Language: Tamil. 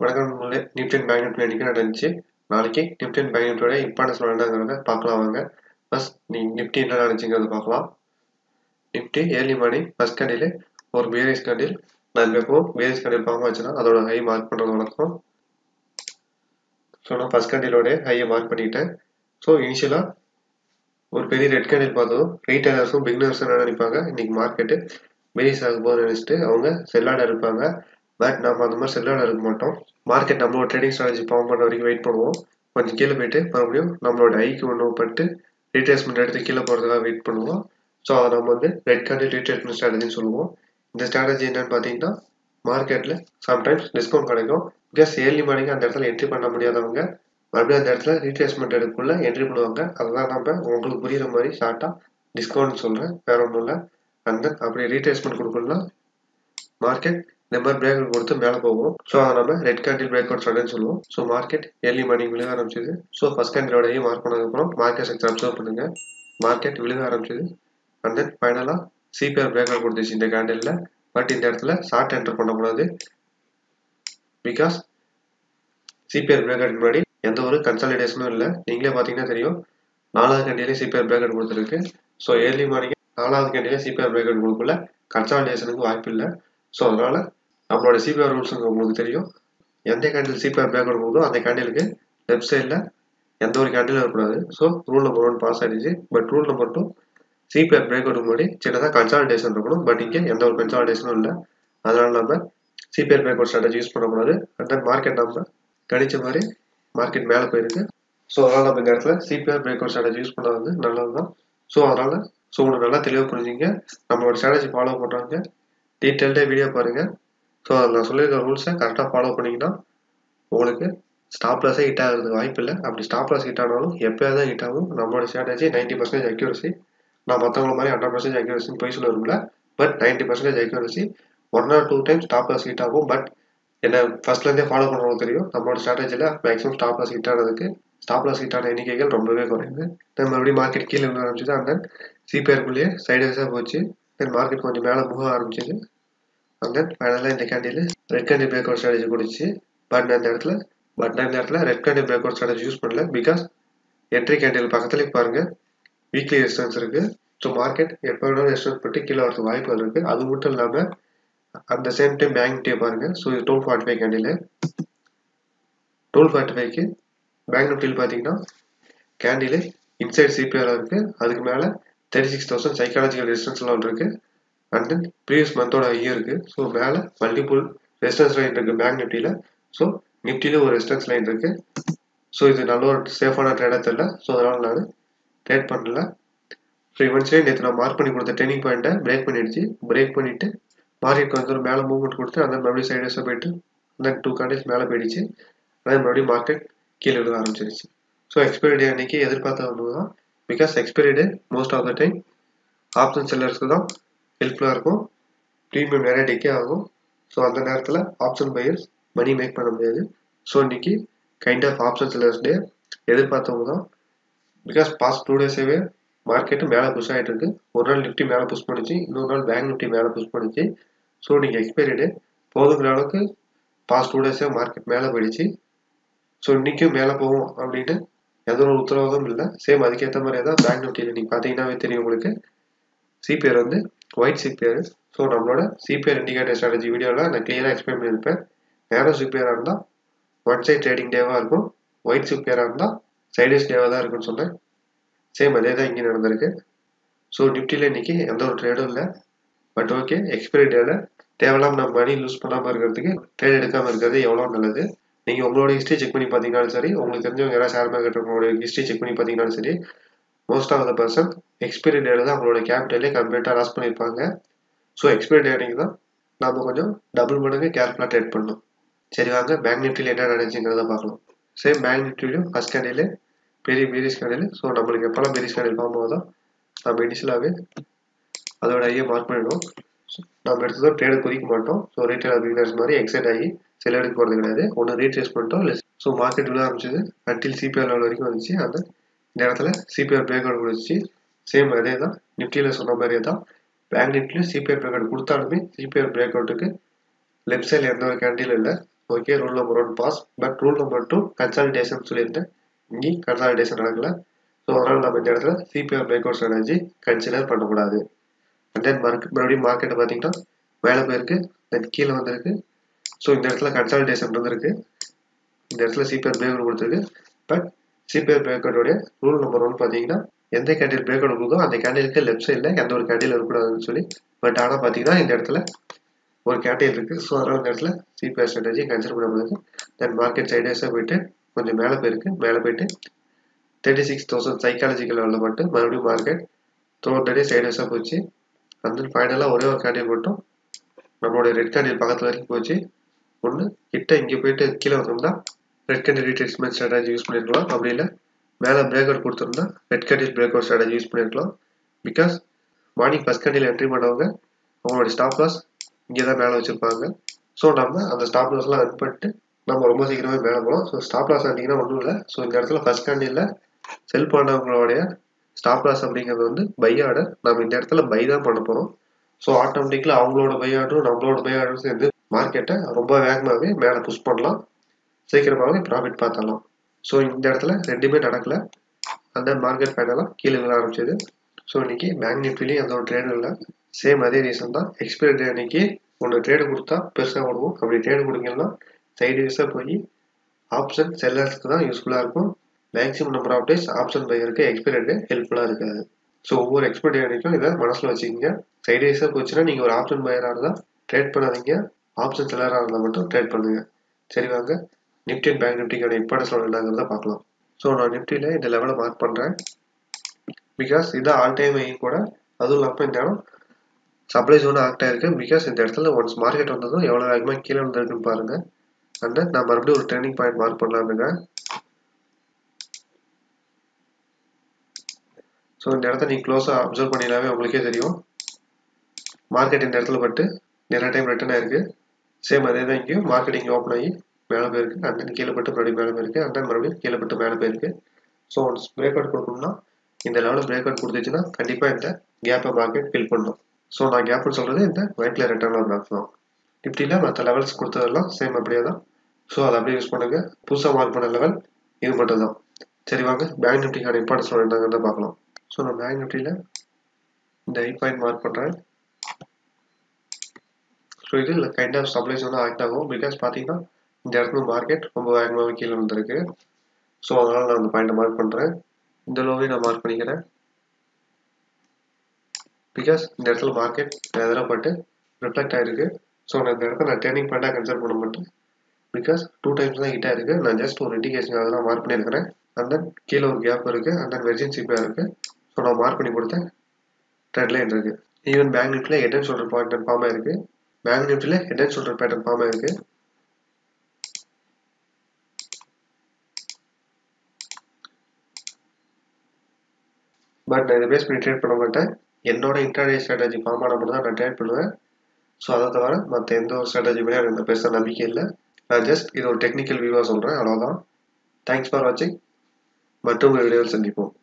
வணக்கம் நண்பர்களே நிஃப்டி அண்ட் பேங்க் நிஃப்டி அன்றைக்கி நடந்துச்சு நாளைக்கு நிஃப்டி அண்ட் பேங்க் நிஃப்டியோட இம்பார்ட்டன்ஸ் என்னங்கிறத பார்க்கலாம் வாங்க ஃபஸ்ட் நீ நிஃப்டி என்ன நடந்துச்சுங்கிறத பார்க்கலாம் Nifty early morning first candle ஒரு பேரிஸ் கண்டில் நான் எப்பவும் பேரிஸ் கண்டில் பார்க்க வச்சுன்னா அதோட ஹை மார்க் பண்ணுறது வழக்கம் ஸோ நான் ஃபஸ்ட் கண்டிலோட ஹையை மார்க் பண்ணிக்கிட்டேன் ஸோ இனிஷியலாக ஒரு பெரிய ரெட் கேண்டில் பார்த்ததும் ரீட்டைலர்ஸும் பிகினர்ஸும் என்ன நினைப்பாங்க இன்னைக்கு மார்க்கெட்டு பேரிஸ் ஆகும் போது நினச்சிட்டு அவங்க செல்லாட இருப்பாங்க பட் நம்ம அந்த மாதிரி செல்லாட இருக்க மாட்டோம் மார்க்கெட் நம்மளோட ட்ரேடிங் ஸ்ட்ராட்டஜி ஃபார்ம் பண்ணுற வரைக்கும் வெயிட் பண்ணுவோம் கொஞ்சம் கீழே போயிட்டு மறுபடியும் நம்மளோட ஐக்கு ஒன்று பட்டு ரீட்ரேஸ்மெண்ட் எடுத்து கீழே போகிறதுக்காக வெயிட் பண்ணுவோம் ஸோ அதை நம்ம வந்து ரெட் கேண்டில் ரீட்ரேஸ்மெண்ட் ஸ்ட்ராட்டஜின்னு சொல்லுவோம் இந்த ஸ்ட்ராட்டஜி என்னன்னு பார்த்தீங்கன்னா மார்க்கெட்டில் சம்டைம்ஸ் டிஸ்கவுண்ட் கிடைக்கும் பிகாஸ் ஏர்லி மார்னிங் அந்த இடத்துல என்ட்ரி பண்ண முடியாதவங்க மறுபடியும் அந்த இடத்துல ரீட்ரேஸ்மெண்ட் எடுக்குள்ள என்ட்ரி பண்ணுவாங்க அதுதான் நம்ம உங்களுக்கு புரியுற மாதிரி ஷார்ட்டாக டிஸ்கவுண்ட் சொல்கிறேன் வேற ஒன்றும் இல்லை அந்த அப்படி ரீட்ரேஸ்மெண்ட் கொடுக்கலாம் மார்க்கெட் இந்த மாதிரி பிரேக் அவுட் கொடுத்து மேலே போகும் ஸோ அதை நம்ம ரெட் கேண்டில் பிரேக் அவுட் ஸ்டார்ட்னு சொல்லுவோம் ஸோ மார்க்கெட் ஏர்லி மார்னிங் விழுக ஆரம்பிச்சது ஸோ ஃபர்ஸ்ட் கேண்டிலோடையே மார்க் பண்ணதுக்கப்புறம் மார்க்கெட் செக்டர் அப்சர்வ் பண்ணுங்க மார்க்கெட் விழுக ஆரம்பிச்சது அண்ட் தென் ஃபைனலாக சிபிஆர் பிரேக் அவுட் கொடுத்துச்சு இந்த கேண்டிலில் பட் இந்த இடத்துல ஷார்ட் என்டர் பண்ணக்கூடாது பிகாஸ் சிபிஆர் பிரேக் அவுட் முன்னாடி எந்த ஒரு கன்சல்டேஷனும் இல்லை நீங்களே பார்த்தீங்கன்னா தெரியும் நாலாவது கேண்டிலே சிபிஆர் பிரேக் அவுட் கொடுத்துருக்கு ஸோ ஏர்லி மார்னிங் நாலாவது கேண்டிலே சிபிஆர் பிரேக் அவுட் கொடுக்கல கன்சால்டேஷனுக்கு வாய்ப்பு இல்லை ஸோ அதனால் நம்மளோட சிபிஆர் ரூல்ஸுங்க உங்களுக்கு தெரியும் எந்த கேண்டில் சிபிஆர் பிரேக் அவுட் கொடுக்குதோ அந்த கேண்டிலுக்கு லெஃப்ட் சைடில் எந்த ஒரு கேண்டிலும் இருக்கக்கூடாது so rule number one pass ஆகிடுச்சு but rule number two CPR break out முன்னாடி சின்னதாக கன்சால்டேஷன் இருக்கணும் பட் இங்கே எந்த ஒரு கன்சால்டேஷனும் இல்லை அதனால் நம்ம CPR break out strategy use பண்ணக்கூடாது அண்ட் தென் மார்க்கெட் நம்ம கணிச்ச மாதிரி மார்க்கெட் மேலே போயிருக்கு ஸோ அதனால் நம்ம இந்த இடத்துல CPR break out strategy use பண்ணது வந்து நல்லது தான் ஸோ அதனால் ஸோ உங்களுக்கு நல்லா தெளிவாக புரிஞ்சுங்க நம்மளோட ஸ்ட்ராட்டஜி ஃபாலோ பண்ணுறாங்க டீட்டெயில்டாக வீடியோ பாருங்கள் ஸோ அதில் நான் சொல்லியிருக்க ரூல்ஸை கரெக்டாக ஃபாலோ பண்ணிங்கன்னா உங்களுக்கு ஸ்டாப் லாஸே ஹிட் ஆகிறதுக்கு வாய்ப்பு இல்லை அப்படி ஸ்டாப் லாஸ் ஹிட் ஆனாலும் எப்போயாவது தான் ஹிட் ஆகும் நம்மளோட ஸ்ட்ராட்டஜி நைன்ட்டி பர்சன்டேஜ் அக்யூரசி நான் மற்றவங்கள மாதிரி ஹண்ட்ரட் பர்சன்டேஜ் அக்யூரசின்னு போய் சொல்ல விரும்பல but ninety percentage accuracy one or two time stop loss hit ஆகும் பட் என்ன ஃபர்ஸ்ட்லேருந்தே ஃபாலோ பண்ணுறவங்க தெரியும் நம்மளோட ஸ்ட்ராட்டஜியில் மேக்ஸிமம் ஸ்டாப் லாஸ் ஹிட் ஆனதுக்கு ஸ்டாப் லாஸ் ஹிட் ஆன எண்ணிக்கைகள் ரொம்பவே குறையுது தென் மறுபடியும் மார்க்கெட் கீழே விழ ஆரம்பிச்சது அண்ட் தென் சிபிஆருக்குள்ளேயே சைடு வைஸாக போச்சு தென் மார்க்கெட் கொஞ்சம் மேலே மூவ் ஆரம்பிச்சது அண்ட் தென் ஃபைனலாக இந்த candle red candle break out strategy கொடுச்சு பட் நான் இந்த இடத்துல பட் நான் இந்த இடத்துல red candle break out strategy use பண்ணல பிகாஸ் என்ட்ரி கேண்டில் பக்கத்துலேயே பாருங்கள் வீக்லி ரெசிஸ்டன்ஸ் இருக்குது ஸோ மார்க்கெட் எப்போ வேணாலும் ரெசிஸ்டன்ஸ் பட்டு கீழே வரதுக்கு வாய்ப்புகள் இருக்குது அது மட்டும் இல்லாமல் at the same time bank நிஃப்டியை பாருங்கள் ஸோ இது twelve forty five candle twelve forty ஃபைவ்க்கு பேங்க் நிஃப்டியில் பார்த்தீங்கன்னா கேண்டில் இன்சைட் சிபிஆர் இருக்குது அதுக்கு மேலே thirty six thousand psychological resistance level இருக்குது அண்ட் தென் ப்ரீவியஸ் மந்தோட ஐ இருக்குது ஸோ மேலே மல்டிபிள் ரெசிஸ்டன்ஸ் லைன் இருக்குது பேங்க் நிஃப்டியில் ஸோ நிஃப்டியில் ஒரு ரெசிஸ்டன்ஸ் லைன் இருக்குது ஸோ இது நல்ல ஒரு சேஃபான ட்ரேடாக தெரியல ஸோ அதனால் நான் ட்ரேட் பண்ணல ஸோ இவன்ஸ்லேயே நேற்று நான் மார்க் பண்ணி கொடுத்த ட்ரெயினிங் பாயிண்ட்டை பிரேக் பண்ணிடுச்சு பிரேக் பண்ணிவிட்டு மார்க்கெட் கொஞ்சம் மேலே மூவ்மெண்ட் கொடுத்து அந்த மறுபடியும் சைடஸாக போயிட்டு அந்த டூ கண்டிஸ் மேலே போயிடுச்சு அதே மறுபடியும் மார்க்கெட் கீழே விழுக ஆரம்பிச்சிருச்சு ஸோ எக்ஸ்பைரி டே அன்னைக்கு எதிர்பார்த்த ஒன்று தான் because expiry day most of the time option செல்லர்ஸ்க்கு தான் ஹெல்ப்ஃபுல்லாக இருக்கும் ப்ரீமியம் நிறைய டிக்கே ஆகும் ஸோ அந்த நேரத்தில் ஆப்ஷன் பையர்ஸ் மணி மேக் பண்ண முடியாது ஸோ இன்னைக்கு kind of option sellers day எதிர்பார்த்தவங்க தான் பிகாஸ் பாஸ்ட் டூ டேஸாகவே மார்க்கெட்டு மேலே புஷ் ஆகிட்டு இருக்கு ஒரு நாள் நிஃப்டி மேலே புஷ் பண்ணிச்சு இன்னொரு நாள் பேங்க் நிஃப்டி மேலே புஷ் பண்ணிச்சு ஸோ இன்னைக்கு எக்ஸ்பைரி டே போதுங்கிற அளவுக்கு பாஸ்ட் டூ டேஸே மார்க்கெட் மேலே போயிடுச்சு ஸோ இன்றைக்கும் மேலே போகும் அப்படின்னு எந்த ஒரு உத்தரவாதம் இல்லை சேம் அதுக்கேற்ற மாதிரியே தான் பேங்க் நிஃப்டியில் நீங்கள் பார்த்தீங்கன்னாவே தெரியும் உங்களுக்கு சிபிஆர் வந்து ஒயிட் சிபிஆர் ஸோ நம்மளோட சிபிஆர் இண்டிகேட்டர் ஸ்ட்ராட்டஜி வீடியோவில் நான் கிளியராக எக்ஸ்பிளைன் பண்ணியிருப்பேன் நேரோ சிபிஆராக இருந்தால் ஒன் சைட் ட்ரேடிங் டேவாக இருக்கும் ஒயிட் சிபிஆராக இருந்தால் சைடேஸ் டேவாக தான் இருக்குன்னு சொன்னேன் சேம் அதே தான் இங்கே நடந்திருக்கு ஸோ நிஃப்டியில் இன்றைக்கி எந்த ஒரு ட்ரேடும் இல்லை பட் ஓகே எக்ஸ்பைரி டேவில் தேவையில்லாமல் நம்ம மணி லூஸ் பண்ணாமல் இருக்கிறதுக்கு ட்ரேட் எடுக்காமல் இருக்கிறது எவ்வளோ நல்லது நீங்கள் உங்களோட ஹிஸ்ட்ரி செக் பண்ணி பார்த்தீங்கன்னாலும் சரி உங்களுக்கு தெரிஞ்சவங்க யாராவது ஷேர் மார்க்கெட் உங்களோட ஹிஸ்ட்ரி செக் பண்ணி பார்த்தீங்கன்னாலும் சரி most of the person expiry டேல தான் அவங்களோட கேபிட்டலே கம்ப்ளீட்டாக லாஸ் பண்ணியிருப்பாங்க ஸோ எக்ஸ்பைரி டே அன்றைக்கி தான் நம்ம கொஞ்சம் டபுள் மடங்கு கேர்ஃபுல்லாக ட்ரேட் பண்ணணும் சரி வாங்க பேங்க் நிஃப்டியில் என்ன நடந்துச்சுங்கிறத பார்க்கலாம் சேம் பேங்க் நிஃப்டிலையும் ஃபஸ்ட் கேண்டில் பெரிய பீரிஸ் கேண்டில் ஸோ நம்மளுக்கு எப்போல்லாம் பீரிஸ் கேண்டில் ஃபார்ம் ஆகுதோ நம்ம இனிஷியலாகவே அதோட ஐயை மார்க் பண்ணிவிடுவோம் நம்ம எடுத்ததோ ட்ரேடை குறிக்க மாட்டோம் ஸோ ரீட்டைல் பிகினர்ஸ் மாதிரி எக்ஸைட் ஆகி சில எடுக்க போகிறது கிடையாது ஒன்று ரீட்ரேஸ் பண்ணிட்டோம் இல்லை ஸோ மார்க்கெட் விழ ஆரம்பிச்சது அன்டில் சிபிஆர் லெவல் வரைக்கும் வந்துச்சு அந்த இந்த இடத்துல சிபிஆர் பிரேக் அவுட் கொடுத்துச்சு சேம் அதே தான் நிஃப்டியில் சொன்ன மாதிரியே தான் பேங்க் நிஃப்டியில் சிபிஆர் பிரேக் அவுட் கொடுத்தாலுமே சிபிஆர் பிரேக் அவுட்டுக்கு லெஃப்ட் சைடில் எந்த ஒரு கேண்டிலும் இல்லை okay rule number one pass but rule number two consolidation சொல்லியிருந்தேன் இங்கேயும் கன்சாலிடேஷன் நடக்கல ஸோ அதனால் நம்ம இந்த இடத்துல CPR break out strategy consider பண்ணக்கூடாது அண்ட் தென் மார்க்கெட் மறுபடியும் மார்க்கெட்டை பார்த்தீங்கன்னா மேலே போயிருக்கு தென் கீழே வந்திருக்கு ஸோ இந்த இடத்துல கன்சாலிடேஷன் இருந்திருக்கு இந்த இடத்துல சிபிஆர் பிரேக் அவுட் கொடுத்துருக்கு பட் சிபிஆர் பிரேக் அவுட்டோடைய ரூல் நம்பர் ஒன் பார்த்தீங்கன்னா எந்த கேண்டில் பிரேக் அவுட் கொடுக்கோ அந்த கேண்டிலுக்கு லெஃப்ட் சைடில் எந்த ஒரு கேண்டில் இருக்கக்கூடாதுன்னு சொல்லி பட் ஆனால் பார்த்தீங்கன்னா இந்த இடத்துல ஒரு கேண்டில் இருக்குது ஸோ அதனால் இந்த இடத்துல சிபிஆர் ஸ்ட்ராட்டஜி கன்சிடர் பண்ண முடியாது தென் மார்க்கெட் சைடேஸாக போயிட்டு கொஞ்சம் மேலே போயிருக்கு மேலே போயிட்டு தேர்ட்டி சிக்ஸ் தௌசண்ட் சைக்காலஜிக்கல் லெவலில் மட்டும் மறுபடியும் மார்க்கெட் த்ரூ டே சைடேஸாக போச்சு அந்த ஃபைனலாக ஒரே ஒரு கேண்டில் மட்டும் நம்மளுடைய ரெட் கேண்டில் பக்கத்தில் வரைக்கும் போச்சு ஒன்று கிட்ட இங்கே போயிட்டு கீழே வந்திருந்தா red candle retracement strategy use பண்ணியிருக்கலாம் அப்படி இல்லை மேலே பிரேக் அவுட் கொடுத்துருந்தா red candle break out strategy use பண்ணியிருக்கலாம் because morning first candle entry பண்ணவங்க அவங்களோட ஸ்டாப் லாஸ் இங்கே தான் மேலே வச்சுருப்பாங்க ஸோ நம்ம அந்த ஸ்டாப் லாஸ்லாம் ரன் பண்ணிட்டு நம்ம ரொம்ப சீக்கிரமே மேலே போகலாம் ஸோ ஸ்டாப் லாஸ் பார்த்தீங்கன்னா ஒன்றும் இல்லை ஸோ இந்த இடத்துல ஃபஸ்ட் கேண்டில் செல் பண்ணவங்களுடைய ஸ்டாப் லாஸ் அப்படிங்கிறது வந்து பை ஆர்டர் நம்ம இந்த இடத்துல பை தான் பண்ண போகிறோம் ஸோ ஆட்டோமேட்டிக்கலாக அவங்களோட பை ஆர்டரும் நம்மளோட பை ஆர்டரும் சேர்ந்து மார்க்கெட்டை ரொம்ப வேகமாகவே மேலே புஷ் பண்ணலாம் சீக்கிரமாகவே ப்ராஃபிட் பார்த்தலாம் ஸோ இந்த இடத்துல ரெண்டுமே நடக்கல அந்த மார்க்கெட் ஃபைனலாக கீழே விழ ஆரம்பிச்சது ஸோ இன்னைக்கு பேங்க் நிஃப்டிலையும் எந்த ஒரு ட்ரேடும் இல்லை சேம் அதே ரீசன் தான் எக்ஸ்பைரி டே அன்னைக்கு ஒன்று ட்ரேடு கொடுத்தா பெருசாக ஓடுவோம் அப்படி ட்ரேடு கொடுங்கன்னா சைடு வேஸாக போய் ஆப்ஷன் செல்லர்ஸ்க்கு தான் யூஸ்ஃபுல்லாக இருக்கும் maximum number of days option பையருக்கு எக்ஸ்பைரி டே ஹெல்ப்ஃபுல்லாக இருக்காது ஸோ ஒவ்வொரு எக்ஸ்பைரி டே அன்னைக்கும் இதை மனசில் வச்சுக்கோங்க சைடு வேஸாக போச்சுன்னா நீங்கள் ஒரு ஆப்ஷன் பையராக இருந்தால் ட்ரேட் பண்ணாதீங்க ஆப்ஷன் செல்லராக இருந்தால் மட்டும் ட்ரேட் பண்ணுங்க சரி வாங்க நிஃப்டி அண்ட் பேங்க் நிஃப்டிக்கான இம்பார்ட்டன்ஸ் என்னங்கிறத பார்க்கலாம் ஸோ நான் நிஃப்டியில் இந்த லெவலை மார்க் பண்ணுறேன் பிகாஸ் இதான் ஆல் டைம் ஐயும் கூட அதுவும் இல்லாமல் இந்த இடம் சப்ளை ஜோன் ஆக்ட் ஆயிருக்கு பிகாஸ் இந்த இடத்துல ஒன்ஸ் மார்க்கெட் வந்ததும் எவ்வளோ வேகமாக கீழே வந்திருக்குன்னு பாருங்க அண்ட் நான் மறுபடியும் ஒரு ட்ரெண்டிங் பாயிண்ட் மார்க் பண்ணலாம்னுங்க ஸோ இந்த இடத்த நீங்கள் க்ளோஸாக அப்சர்வ் பண்ணினாவே உங்களுக்கே தெரியும் மார்க்கெட் இந்த இடத்துல பட்டு நிறைய டைம் ரிட்டர்ன் ஆயிருக்கு சேம் அதே தான் இங்கேயும் மார்க்கெட் இங்கே ஓப்பன் ஆகி மேலே போயிருக்கு அண்ட் தென் கீழே பட்டு மறுபடியும் மேலே போயிருக்கு அண்ட் தென் மறுபடியும் கீழே பட்டு மேலே போயிருக்கு ஸோ ஒன்ஸ் பிரேக் அவுட் கொடுக்கணும்னா இந்த லெவலில் பிரேக் அவுட் கொடுத்துச்சுன்னா கண்டிப்பாக இந்த கேப்பை மார்க்கெட் ஃபில் பண்ணும் ஸோ நான் கேப்னு சொல்கிறது இந்த ஒயிட்ல ரிட்டர்ன் கிராஃப் தான் நிஃப்டியில் மற்ற லெவல்ஸ் கொடுத்ததெல்லாம் சேம் அப்படியே தான் ஸோ அதை அப்படியே யூஸ் பண்ணுங்க புதுசாக மார்க் பண்ண லெவல் இது மட்டும் தான் சரி வாங்க பேங்க் நிஃப்டிக்கான இம்பார்ட்டன்ஸ் என்னங்கிறத பார்க்கலாம் ஸோ நான் பேங்க் நிஃப்டியில் இந்த எயிட் பாயிண்ட் மார்க் பண்ணுறேன் ஸோ இது கைண்ட் ஆஃப் சப்ளைஸ் வந்து ஆக்ட் ஆகும் பிகாஸ் பார்த்தீங்கன்னா இந்த இடத்துல மார்க்கெட் ரொம்ப வேகமாக கீழே வந்திருக்கு ஸோ அதனால் நான் அந்த பாயிண்ட்டை மார்க் பண்ணுறேன் இந்த லோவையும் நான் மார்க் பண்ணிக்கிறேன் பிகாஸ் இந்த இடத்துல மார்க்கெட் எதிரப்பட்டு ரிஃப்ளெக்ட் ஆயிருக்கு ஸோ நான் இந்த இடத்துல நான் டேர்னிங் பாயிண்டாக கன்சிடர் பண்ண மாட்டேன் பிகாஸ் டூ டைம்ஸ் தான் ஹிட்டாக இருக்குது நான் ஜஸ்ட் ஒரு இண்டிகேஷன் அதெல்லாம் மார்க் பண்ணியிருக்கிறேன் அண்ட் தென் கீழே ஒரு கேப் இருக்குது அண்ட் தென் வெர்ஜின் சிப்பாக இருக்குது ஸோ நான் மார்க் பண்ணி கொடுத்தேன் ட்ரெண்ட் லைன் இருக்குது ஈவன் பேங்க் நிஃப்டியில் head and shoulder pattern form ஆயிருக்கு பேங்க் நிஃப்டியில் head and shoulder pattern form ஆயிருக்கு பட் நான் இதை பேஸ் பண்ணி ட்ரேட் பண்ண மாட்டேன் என்னோட இன்டர்டே ஸ்ட்ராட்டஜி ஃபார்ம் ஆன மட்டும் தான் நான் ட்ரேட் பண்ணுவேன் ஸோ அதை தவிர மற்ற எந்த ஒரு ஸ்ட்ராட்டஜி மேலே எனக்கு பெருசாக நம்பிக்கை இல்லை நான் ஜஸ்ட் இது ஒரு டெக்னிக்கல் வியூவாக சொல்கிறேன் அவ்வளோதான் தேங்க்ஸ் ஃபார் வாட்சிங் மற்றும் வீடியோவில் சந்திப்போம்